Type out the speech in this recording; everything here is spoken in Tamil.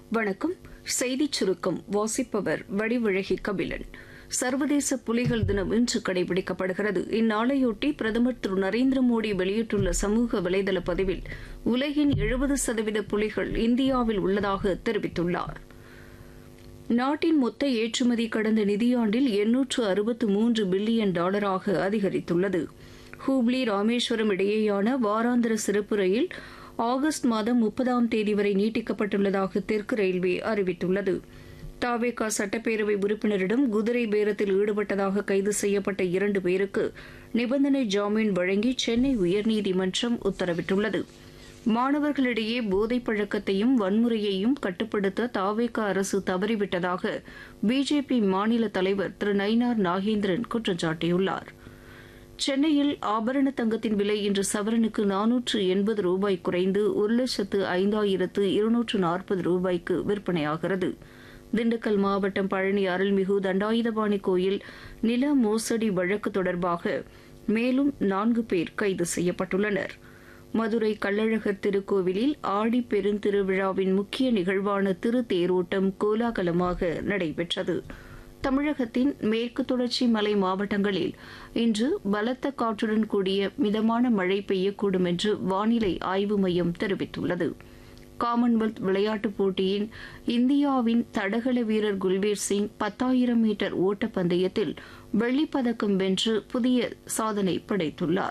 வணக்கம் செய்திச் சுருக்கம் வாசிப்பவர் வடிவழகி கபிலன் சர்வதேச புலிகள் தினம் இன்று கடைபிடிக்கப்படுகிறது இந்நாளையொட்டி பிரதமர் திரு நரேந்திர மோடி வெளியிட்டுள்ள சமூக வலைதள பதிவில் உலகின் எழுபது சதவீத புலிகள் இந்தியாவில் உள்ளதாக தெரிவித்துள்ளார் நாட்டின் மொத்த ஏற்றுமதி கடந்த நிதியாண்டில் எண்ணூற்று அறுபத்து மூன்று பில்லியன் டாலராக அதிகரித்துள்ளது ஹூப்ளி ராமேஸ்வரம் இடையேயான வாராந்திர சிறப்பு ரயில் ஆகஸ்ட் மாதம் முப்பதாம் தேதி வரை நீட்டிக்கப்பட்டுள்ளதாக தெற்கு ரயில்வே அறிவித்துள்ளது தாவேகா சட்டப்பேரவை உறுப்பினரிடம் குதிரை பேரத்தில் ஈடுபட்டதாக கைது செய்யப்பட்ட இரண்டு பேருக்கு நிபந்தனை ஜாமீன் வழங்கி சென்னை உயர்நீதிமன்றம் உத்தரவிட்டுள்ளது மாணவர்களிடையே போதைப் பழக்கத்தையும் வன்முறையையும் கட்டுப்படுத்த தாவேகா அரசு தவறிவிட்டதாக பிஜேபி மாநில தலைவர் திரு நயினார் நாகேந்திரன் குற்றம் சாட்டியுள்ளார் சென்னையில் ஆபரண தங்கத்தின் விலை இன்று சவரனுக்கு நானூற்று எண்பது ரூபாய் குறைந்து ஒரு லட்சத்து ஐந்தாயிரத்து இருநூற்று நாற்பது ரூபாய்க்கு விற்பனையாகிறது திண்டுக்கல் மாவட்டம் பழனி அருள்மிகு தண்டாயுதபாணி கோயில் நில மோசடி வழக்கு தொடர்பாக மேலும் நான்கு பேர் கைது செய்யப்பட்டுள்ளனர் மதுரை கள்ளழகர் திருக்கோவிலில் ஆடி பெருந்திருவிழாவின் முக்கிய நிகழ்வான திருத்தேரோட்டம் கோலாகலமாக நடைபெற்றது தமிழகத்தின் மேற்கு தொடர்ச்சி மலை மாவட்டங்களில் இன்று பலத்த காற்றுடன் கூடிய மிதமான மழை பெய்யக்கூடும் என்று வானிலை ஆய்வு மையம் தெரிவித்துள்ளது காமன்வெல்த் விளையாட்டுப் போட்டியின் இந்தியாவின் தடகள வீரர் குல்பீர் சிங் பத்தாயிரம் மீட்டர் ஓட்டப்பந்தயத்தில் வெள்ளிப்பதக்கம் வென்று புதிய சாதனை படைத்துள்ளார்